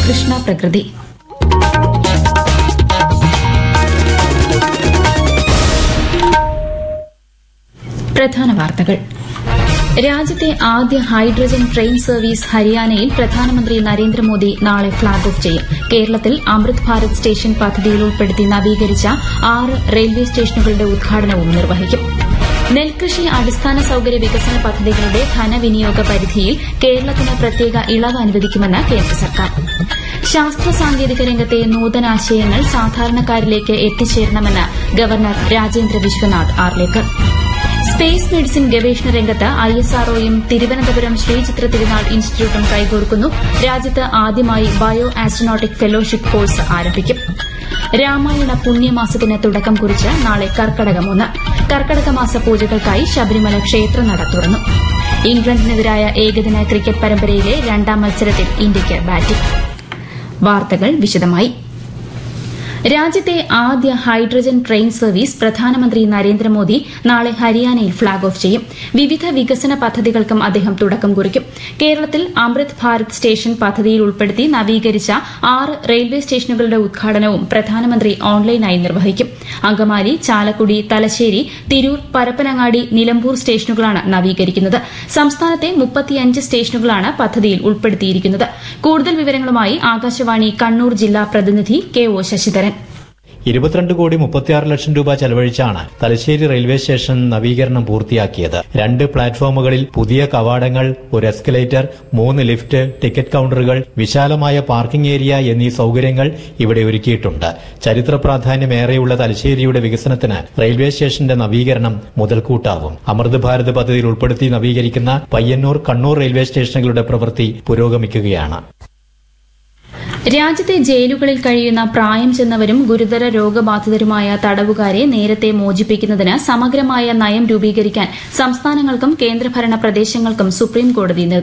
കൃഷ്ണ പ്രകൃതി പ്രധാന വാർത്തകൾ രാജ്യത്തെ ആദ്യ ഹൈഡ്രജൻ ട്രെയിൻ സർവീസ് ഹരിയാനയിൽ പ്രധാനമന്ത്രി നരേന്ദ്രമോദി നാളെ ഫ്ളാഗ് ഓഫ് ചെയ്യും കേരളത്തിൽ അമൃത് ഭാരത് സ്റ്റേഷൻ പദ്ധതിയിൽ ഉൾപ്പെടുത്തി നവീകരിച്ച ആറ് റെയിൽവേ സ്റ്റേഷനുകളുടെ ഉദ്ഘാടനവും നിർവഹിക്കും നെൽകൃഷി അടിസ്ഥാന സൌകര്യ വികസന പദ്ധതികളുടെ ധനവിനിയോഗ പരിധിയിൽ കേരളത്തിന് പ്രത്യേക ഇളവ് അനുവദിക്കുമെന്ന് കേന്ദ്ര സർക്കാർ ശാസ്ത്ര സാങ്കേതിക രംഗത്തെ നൂതനാശയങ്ങൾ സാധാരണക്കാരിലേക്ക് എത്തിച്ചേരണമെന്ന് governor Rajendra Vishwanath Arlekar space medicine ഗവേഷണ രംഗത്ത് ഐഎസ്ആർഒയും തിരുവനന്തപുരം ശ്രീചിത്ര തിരുനാൾ ഇൻസ്റ്റിറ്റ്യൂട്ടും കൈകോർക്കുന്നു രാജ്യത്ത് ആദ്യമായി ബയോ ആസ്ട്രോനോട്ടിക് ഫെലോഷിപ്പ് കോഴ്സ് ആരംഭിക്കും രാമായണ പുണ്യമാസത്തിന് തുടക്കം കുറിച്ച് നാളെ കർക്കടകം ഒന്ന് കർക്കടക മാസ പൂജകൾക്കായി ശബരിമല ക്ഷേത്രനട തുറന്നു ഇംഗ്ലണ്ടിനെതിരായ ഏകദിന ക്രിക്കറ്റ് പരമ്പരയിലെ രണ്ടാം മത്സരത്തിൽ ഇന്ത്യയ്ക്ക് ബാറ്റിംഗ് വാർത്തകൾ വിശദമായി രാജ്യത്തെ ആദ്യ ഹൈഡ്രജൻ ട്രെയിൻ സർവീസ് പ്രധാനമന്ത്രി നരേന്ദ്രമോദി നാളെ ഹരിയാനയിൽ ഫ്ളാഗ് ഓഫ് ചെയ്യും വിവിധ വികസന പദ്ധതികൾക്കും അദ്ദേഹം തുടക്കം കുറിക്കും കേരളത്തിൽ അമൃത് ഭാരത് സ്റ്റേഷൻ പദ്ധതിയിൽ ഉൾപ്പെടുത്തി നവീകരിച്ച ആറ് റെയിൽവേ സ്റ്റേഷനുകളുടെ ഉദ്ഘാടനവും പ്രധാനമന്ത്രി ഓൺലൈനായി നിർവഹിക്കും അങ്കമാലി ചാലക്കുടി തലശ്ശേരി തിരൂർ പരപ്പനങ്ങാടി നിലമ്പൂർ സ്റ്റേഷനുകളാണ് നവീകരിക്കുന്നത് സംസ്ഥാനത്തെ മുപ്പത്തിയഞ്ച് സ്റ്റേഷനുകളാണ് പദ്ധതിയിൽ ഉൾപ്പെടുത്തിയിരിക്കുന്നത് കൂടുതൽ വിവരങ്ങളുമായി ആകാശവാണി കണ്ണൂർ ജില്ലാ പ്രതിനിധി കെ ഒ ശശിധരൻ ഇരുപത്തിരണ്ട് കോടി മുപ്പത്തിയാറ് ലക്ഷം രൂപ ചെലവഴിച്ചാണ് തലശ്ശേരി റെയിൽവേ സ്റ്റേഷൻ നവീകരണം പൂർത്തിയാക്കിയത് രണ്ട് പ്ലാറ്റ്ഫോമുകളിൽ പുതിയ കവാടങ്ങൾ ഒരു എസ്കലേറ്റർ മൂന്ന് ലിഫ്റ്റ് ടിക്കറ്റ് കൌണ്ടറുകൾ വിശാലമായ പാർക്കിംഗ് ഏരിയ എന്നീ സൌകര്യങ്ങൾ ഇവിടെ ഒരുക്കിയിട്ടുണ്ട് ചരിത്ര പ്രാധാന്യമേറെയുള്ള തലശ്ശേരിയുടെ വികസനത്തിന് റെയിൽവേ സ്റ്റേഷന്റെ നവീകരണം മുതൽക്കൂട്ടാവും അമൃത് ഭാരത് പദ്ധതിയിൽ ഉൾപ്പെടുത്തി നവീകരിക്കുന്ന പയ്യന്നൂർ കണ്ണൂർ റെയിൽവേ സ്റ്റേഷനുകളുടെ പ്രവൃത്തി പുരോഗമിക്കുകയാണ് രാജ്യത്തെ ജയിലുകളിൽ കഴിയുന്ന പ്രായം ചെന്നവരും ഗുരുതര രോഗബാധിതരുമായ തടവുകാരെ നേരത്തെ മോചിപ്പിക്കുന്നതിന് സമഗ്രമായ നയം രൂപീകരിക്കാൻ സംസ്ഥാനങ്ങൾക്കും കേന്ദ്രഭരണ പ്രദേശങ്ങൾക്കും സുപ്രീംകോടതി